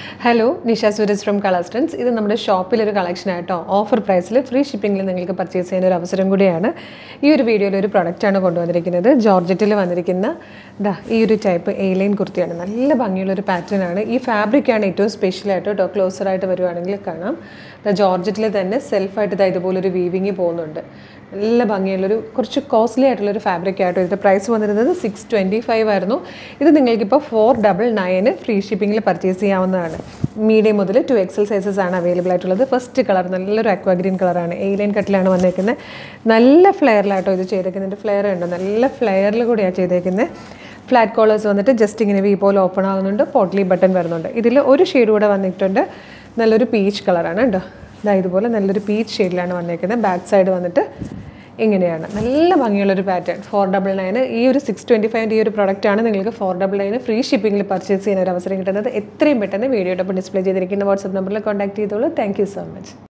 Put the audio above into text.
hello Nisha Sooraj from കളർസ്റ്റൻസ് ഇത് നമ്മുടെ ഷോപ്പിലൊരു കളക്ഷൻ ആയിട്ടോ ഓഫർ പ്രൈസിൽ ഫ്രീ ഷിപ്പിംഗിൽ നിങ്ങൾക്ക് പർച്ചേസ് ചെയ്യുന്ന ഒരു അവസരം കൂടിയാണ് ഈ ഒരു വീഡിയോയിൽ ഒരു പ്രൊഡക്റ്റാണ് കൊണ്ടുവന്നിരിക്കുന്നത് ജോർജറ്റിൽ വന്നിരിക്കുന്ന ദാ ഈ ഒരു ടൈപ്പ് എയിലൈൻ കുർത്തിയാണ് നല്ല ഭംഗിയുള്ള ഒരു പാറ്റേൺ ആണ് ഈ ഫാബ്രിക്കാണ് ഏറ്റവും സ്പെഷ്യൽ ആയിട്ട് കേട്ടോ ക്ലോസർ ആയിട്ട് വരുവാണെങ്കിൽ കാണാം ദാ ജോർജറ്റിൽ തന്നെ സെൽഫായിട്ട് ഇതാ ഇതുപോലൊരു വീവിങ് പോകുന്നുണ്ട് നല്ല ഭംഗിയുള്ളൊരു കുറച്ച് കോസ്റ്റ്ലി ആയിട്ടുള്ളൊരു ഫാബ്രിക് ആയിട്ട് ഇതിൻ്റെ പ്രൈസ് വന്നിരുന്നത് സിക്സ് ട്വൻറ്റി ഫൈവ് ആയിരുന്നു ഇത് നിങ്ങൾക്കിപ്പോൾ ഫോർ ഡബിൾ നയന് ഫ്രീ ഷിപ്പിങ്ങിൽ പർച്ചേസ് ചെയ്യാവുന്നതാണ് മീഡിയം മുതൽ ടു എക്സൽ സൈസസ് ആണ് അവൈലബിൾ ആയിട്ടുള്ളത് ഫസ്റ്റ് കളർ നല്ലൊരു അക്വാ ഗ്രീൻ കളറാണ് എയിലൈൻ കട്ടിലാണ് വന്നേക്കുന്നത് നല്ല ഫ്ലെയറിലാട്ടോ ഇത് ചെയ്തേക്കുന്നത് ഫ്ലെയർ ഉണ്ട് നല്ല ഫ്ലെയറിൽ കൂടിയാണ് ചെയ്തേക്കുന്നത് ഫ്ലാറ്റ് കോളേഴ്സ് വന്നിട്ട് ജസ്റ്റ് ഇങ്ങനെ വി പോലെ ഓപ്പൺ ആകുന്നുണ്ട് പോട്ട്ലി ബട്ടൺ വരുന്നുണ്ട് ഇതിൽ ഒരു ഷെയ്ഡ് കൂടെ വന്നിട്ടുണ്ട് നല്ലൊരു പീച്ച് കളറാണ് കേട്ടോ ഇതാ ഇതുപോലെ നല്ലൊരു പീച്ച് ഷെയ്ഡിലാണ് വന്നേക്കുന്നത് ബാക്ക് സൈഡ് വന്നിട്ട് ഇങ്ങനെയാണ് നല്ല ഭംഗിയുള്ളൊരു പാറ്റേൺ ഫോർ ഡബിൾ നയന് ഈ ഒരു സിക്സ് ട്വൻറ്റി ഫൈവിൻ്റെ ഈ ഒരു product ആണ് നിങ്ങൾക്ക് ഫോർ ഡബിൾ നയന് ഫ്രീ ഷിപ്പിംഗിൽ പർച്ചേസ് ചെയ്യുന്ന ഒരു അവസരം കിട്ടുന്നത് എത്രയും പെട്ടെന്ന് വീഡിയോയുടെ ഡിസ്പ്ലേ ചെയ്തിരിക്കുന്ന വാട്സപ്പ് നമ്പറിൽ കോൺടാക്ട് ചെയ്തോളൂ താങ്ക് യു സോ മച്ച്